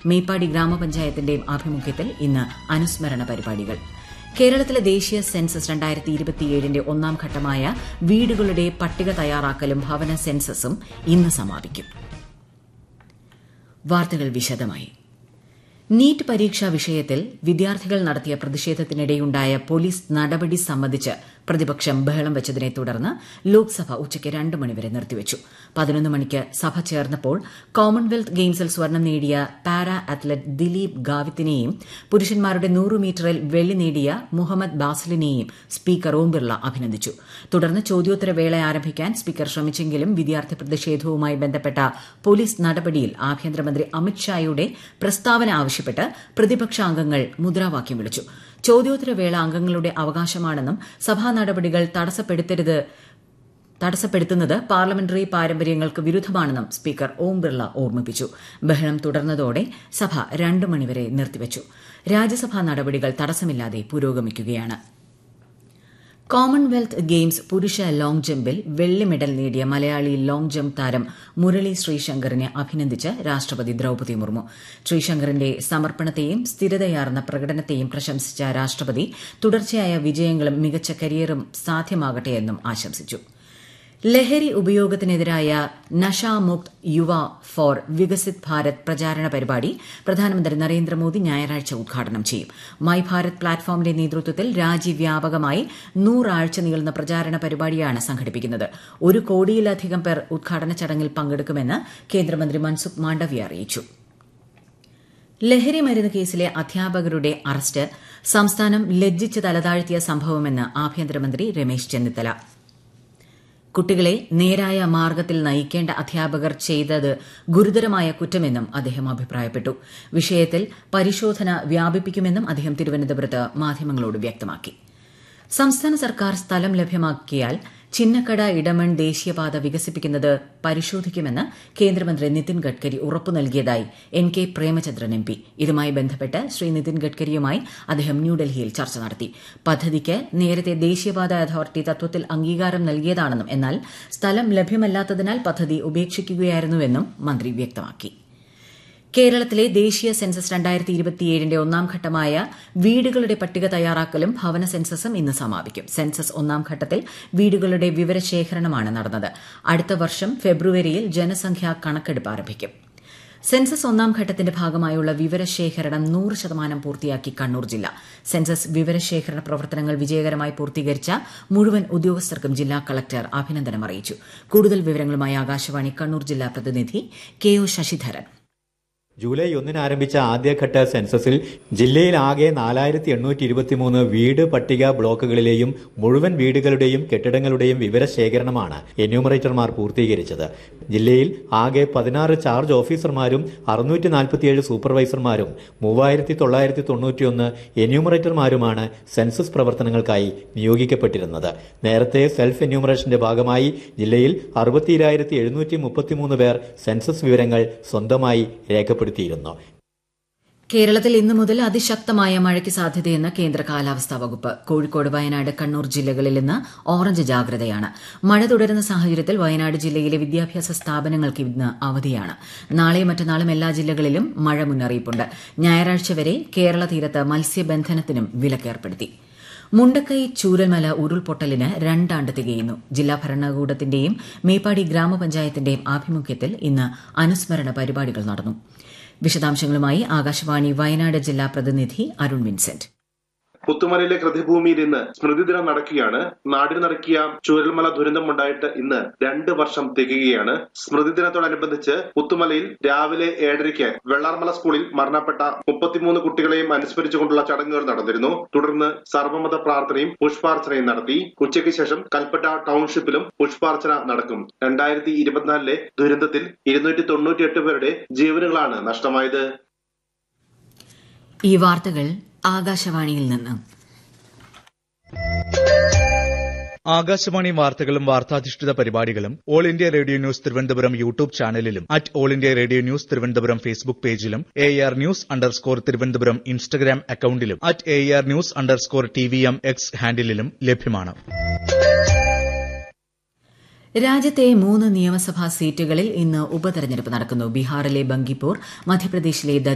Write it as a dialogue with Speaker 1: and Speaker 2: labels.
Speaker 1: മേപ്പാടി ഗ്രാമപഞ്ചായത്തിന്റെയും ആഭിമുഖ്യത്തിൽ ഇന്ന് അനുസ്മരണ പരിപാടികൾ കേരളത്തിലെ ദേശീയ സെൻസസ് രണ്ടായിരത്തി ഇരുപത്തിയേഴിന്റെ ഒന്നാം ഘട്ടമായ വീടുകളുടെ പട്ടിക തയ്യാറാക്കലും ഭവന സെൻസസും ഇന്ന് സമാപിക്കും വാർത്തകൾ വിശദമായി നീറ്റ് പരീക്ഷാ വിഷയത്തിൽ വിദ്യാർത്ഥികൾ നടത്തിയ പ്രതിഷേധത്തിനിടെയുണ്ടായ പോലീസ് നടപടി സംബന്ധിച്ച് പ്രതിപക്ഷം ബഹളം വെച്ചതിനെ തുടർന്ന് ലോക്സഭ ഉച്ചയ്ക്ക് രണ്ട് മണിവരെ നിർത്തിവച്ചു പതിനൊന്ന് മണിക്ക് സഭ ചേർന്നപ്പോൾ കോമൺവെൽത്ത് ഗെയിംസിൽ സ്വർണം നേടിയ പാരാ അത്ലറ്റ് ദിലീപ് ഗാവിത്തിനെയും പുരുഷന്മാരുടെ നൂറ് മീറ്ററിൽ വെള്ളി നേടിയ മുഹമ്മദ് ബാസിലിനെയും സ്പീക്കർ ഓം ബിർള അഭിനന്ദിച്ചു തുടർന്ന് ചോദ്യോത്തരവേള ആരംഭിക്കാൻ സ്പീക്കർ ശ്രമിച്ചെങ്കിലും വിദ്യാർത്ഥി പ്രതിഷേധവുമായി ബന്ധപ്പെട്ട പോലീസ് നടപടിയിൽ ആഭ്യന്തരമന്ത്രി അമിത്ഷായുടെ പ്രസ്താവന ആവശ്യപ്പെട്ട് പ്രതിപക്ഷാംഗങ്ങൾ മുദ്രാവാക്യം വിളിച്ചു ചോദ്യോത്തരവേള അംഗങ്ങളുടെ അവകാശമാണെന്നും സഭാ നടപടികൾ തടസ്സപ്പെടുത്തരുത് തടസ്സപ്പെടുത്തുന്നത് പാർലമെന്ററി പാരമ്പര്യങ്ങൾക്ക് വിരുദ്ധമാണെന്നും സ്പീക്കർ ഓം ബിർള ഓർമ്മിപ്പിച്ചു ബഹളം തുടർന്നതോടെ സഭ രണ്ട് മണിവരെ നിർത്തിവച്ചു രാജ്യസഭാ നടപടികൾ തടസ്സമില്ലാതെ പുരോഗമിക്കുകയാണ് കോമൺവെൽത്ത് ഗെയിംസ് പുരുഷ ലോങ് ജമ്പിൽ വെള്ളി മെഡൽ നേടിയ മലയാളി ലോങ് ജംപ് താരം മുരളി ശ്രീശങ്കറിനെ അഭിനന്ദിച്ച് രാഷ്ട്രപതി ദ്രൌപതി മുർമു ശ്രീശങ്കറിന്റെ സമർപ്പണത്തെയും സ്ഥിരതയാർന്ന പ്രകടനത്തെയും പ്രശംസിച്ച രാഷ്ട്രപതി തുടർച്ചയായ വിജയങ്ങളും മികച്ച കരിയറും സാധ്യമാകട്ടെയെന്നും ആശംസിച്ചു ലഹരി ഉപയോഗത്തിനെതിരായ നഷാമുക്ത് യുവ ഫോർ വികസിത് ഭാരത് പ്രചാരണ പരിപാടി പ്രധാനമന്ത്രി നരേന്ദ്രമോദി ഞായറാഴ്ച ഉദ്ഘാടനം ചെയ്യും മൈ ഭാരത് പ്ലാറ്റ്ഫോമിന്റെ നേതൃത്വത്തിൽ രാജ്യവ്യാപകമായി നൂറാഴ്ച നീളുന്ന പ്രചാരണ പരിപാടിയാണ് സംഘടിപ്പിക്കുന്നത് ഒരു കോടിയിലധികം പേർ ഉദ്ഘാടന ചടങ്ങിൽ പങ്കെടുക്കുമെന്ന് കേന്ദ്രമന്ത്രി മൻസുഖ് മാണ്ഡവ്യ അറിയിച്ചു ലഹരി മരുന്ന് കേസിലെ അധ്യാപകരുടെ അറസ്റ്റ് സംസ്ഥാനം ലജ്ജിച്ച് തലതാഴ്ത്തിയ സംഭവമെന്ന് ആഭ്യന്തരമന്ത്രി രമേശ് ചെന്നിത്തല കുട്ടികളെ നേരായ മാർഗത്തിൽ നയിക്കേണ്ട അധ്യാപകർ ചെയ്തത് ഗുരുതരമായ കുറ്റമെന്നും അദ്ദേഹം അഭിപ്രായപ്പെട്ടു വിഷയത്തിൽ പരിശോധന വ്യാപിപ്പിക്കുമെന്നും അദ്ദേഹം തിരുവനന്തപുരത്ത് മാധ്യമങ്ങളോട് വ്യക്തമാക്കി സംസ്ഥാന സർക്കാർ സ്ഥലം ലഭ്യമാക്കിയാൽ ചിന്നക്കട ഇടമൺ ദേശീയപാത വികസിപ്പിക്കുന്നത് പരിശോധിക്കുമെന്ന് കേന്ദ്രമന്ത്രി നിതിൻ ഗഡ്കരി ഉറപ്പു നൽകിയതായി N K Premachandran M P ഇതുമായി ബന്ധപ്പെട്ട് ശ്രീ നിതിൻ ഗഡ്കരിയുമായി അദ്ദേഹം ന്യൂഡൽഹിയിൽ ചർച്ച നടത്തി പദ്ധതിക്ക് നേരത്തെ ദേശീയപാത അതോറിറ്റി തത്വത്തിൽ അംഗീകാരം നൽകിയതാണെന്നും എന്നാൽ സ്ഥലം ലഭ്യമല്ലാത്തതിനാൽ പദ്ധതി ഉപേക്ഷിക്കുകയായിരുന്നുവെന്നും മന്ത്രി വ്യക്തമാക്കി കേരളത്തിലെ ദേശീയ സെൻസസ് രണ്ടായിരത്തി ഇരുപത്തിയേഴിന്റെ ഒന്നാം ഘട്ടമായ വീടുകളുടെ പട്ടിക തയ്യാറാക്കലും ഭവന സെൻസസും ഇന്ന് സമാപിക്കും സെൻസസ് ഒന്നാം ഘട്ടത്തിൽ വീടുകളുടെ വിവരശേഖരണമാണ് നടന്നത് അടുത്ത വർഷം ഫെബ്രുവരിയിൽ ജനസംഖ്യാ കണക്കെടുപ്പ് ആരംഭിക്കും സെൻസസ് ഒന്നാം ഘട്ടത്തിന്റെ ഭാഗമായുള്ള വിവരശേഖരണം നൂറ് ശതമാനം പൂർത്തിയാക്കി കണ്ണൂർ ജില്ല സെൻസസ് വിവരശേഖരണ പ്രവർത്തനങ്ങൾ വിജയകരമായി പൂർത്തീകരിച്ച മുഴുവൻ ഉദ്യോഗസ്ഥർക്കും ജില്ലാ കളക്ടർ അഭിനന്ദനം അറിയിച്ചു കൂടുതൽ വിവരങ്ങളുമായി ആകാശവാണി കണ്ണൂർ ജില്ലാ പ്രതിനിധി കെ ഒ ശശിധരൻ
Speaker 2: ജൂലൈ ഒന്നിന് ആരംഭിച്ച ആദ്യഘട്ട സെൻസസിൽ ജില്ലയിൽ ആകെ നാലായിരത്തി എണ്ണൂറ്റി ഇരുപത്തിമൂന്ന് വീട് പട്ടിക ബ്ലോക്കുകളിലെയും മുഴുവൻ വീടുകളുടെയും കെട്ടിടങ്ങളുടെയും വിവരശേഖരണമാണ് എന്യൂമറേറ്റർമാർ പൂർത്തീകരിച്ചത് ജില്ലയിൽ ആകെ പതിനാറ് ചാർജ് ഓഫീസർമാരും അറുന്നൂറ്റി നാൽപ്പത്തിയേഴ് സൂപ്പർവൈസർമാരും മൂവായിരത്തി തൊള്ളായിരത്തി തൊണ്ണൂറ്റിയൊന്ന് എന്യൂമറേറ്റർമാരുമാണ് സെൻസസ് പ്രവർത്തനങ്ങൾക്കായി നിയോഗിക്കപ്പെട്ടിരുന്നത് നേരത്തെ സെൽഫ് എന്യൂമറേഷന്റെ ഭാഗമായി ജില്ലയിൽ അറുപത്തിരായിരത്തി എഴുന്നൂറ്റി മുപ്പത്തിമൂന്ന് പേർ സെൻസസ് വിവരങ്ങൾ സ്വന്തമായി രേഖപ്പെടുത്തി ഉൾപ്പെടുത്തിയിരുന്നു
Speaker 1: കേരളത്തിൽ ഇന്നു മുതൽ അതിശക്തമായ മഴയ്ക്ക് സാധ്യതയെന്ന് കേന്ദ്ര കാലാവസ്ഥാ വകുപ്പ് കോഴിക്കോട് വയനാട് കണ്ണൂർ ജില്ലകളിൽ ഇന്ന് ഓറഞ്ച് ജാഗ്രതയാണ് മഴ തുടരുന്ന സാഹചര്യത്തിൽ വയനാട് ജില്ലയിലെ വിദ്യാഭ്യാസ സ്ഥാപനങ്ങൾക്ക് ഇന്ന് അവധിയാണ് നാളെയും മറ്റന്നാളും എല്ലാ ജില്ലകളിലും മഴ മുന്നറിയിപ്പുണ്ട് ഞായറാഴ്ച വരെ കേരള തീരത്ത് മത്സ്യബന്ധനത്തിനും വിലക്കേർപ്പെടുത്തി മുണ്ടക്കൈ ചൂരൽമല ഉരുൾപൊട്ടലിന് രണ്ടാണ്ട് തികയുന്നു ജില്ലാ ഭരണകൂടത്തിന്റെയും മേപ്പാടി ഗ്രാമപഞ്ചായത്തിന്റെയും ആഭിമുഖ്യത്തിൽ ഇന്ന് അനുസ്മരണ പരിപാടികൾ നടന്നു വിശദാംശങ്ങളുമായി ആകാശവാണി വയനാട് ജില്ലാ പ്രതിനിധി അരുൺ വിൻസെന്റ്
Speaker 3: പുത്തുമലയിലെ കൃതിഭൂമിയിൽ ഇന്ന് സ്മൃതിദിനം നടക്കുകയാണ് നാടിന് നടക്കിയ ചൂരൽമല ദുരന്തമുണ്ടായിട്ട് ഇന്ന് രണ്ട് വർഷം തികയുകയാണ് സ്മൃതിദിനത്തോടനുബന്ധിച്ച് പുത്തുമലയിൽ രാവിലെ ഏഴരയ്ക്ക് വെള്ളാർമല സ്കൂളിൽ മരണപ്പെട്ട മുപ്പത്തിമൂന്ന് കുട്ടികളെയും അനുസ്മരിച്ചുകൊണ്ടുള്ള ചടങ്ങുകൾ നടന്നിരുന്നു തുടർന്ന് സർവമത പ്രാർത്ഥനയും പുഷ്പാർച്ചനയും നടത്തി ഉച്ചയ്ക്ക് ശേഷം കൽപ്പറ്റ ടൗൺഷിപ്പിലും പുഷ്പാർച്ചന നടക്കും രണ്ടായിരത്തി ഇരുപത്തിനാലിലെ ദുരന്തത്തിൽ ഇരുന്നൂറ്റി തൊണ്ണൂറ്റിയെട്ട് പേരുടെ ജീവനുകളാണ് നഷ്ടമായത്
Speaker 1: ഈ വാർത്തകൾ ആകാശവാണിയിൽ നിന്ന്
Speaker 4: ആകാശവാണി വാർത്തകളും വാർത്താധിഷ്ഠിത പരിപാടികളും All India Radio News Thiruvananthapuram YouTube ചാനലിലും at All India Radio News Thiruvananthapuram Facebook പേജിലും A R News underscore Thiruvananthapuram Instagram അക്കൌണ്ടിലും at A R News underscore T V M X ഹാൻഡിലും ലഭ്യമാണ്
Speaker 1: രാജ്യത്തെ മൂന്ന് നിയമസഭാ സീറ്റുകളിൽ ഇന്ന് ഉപതെരഞ്ഞെടുപ്പ് നടക്കുന്നു ബീഹാറിലെ ബങ്കിപ്പൂർ മധ്യപ്രദേശിലെ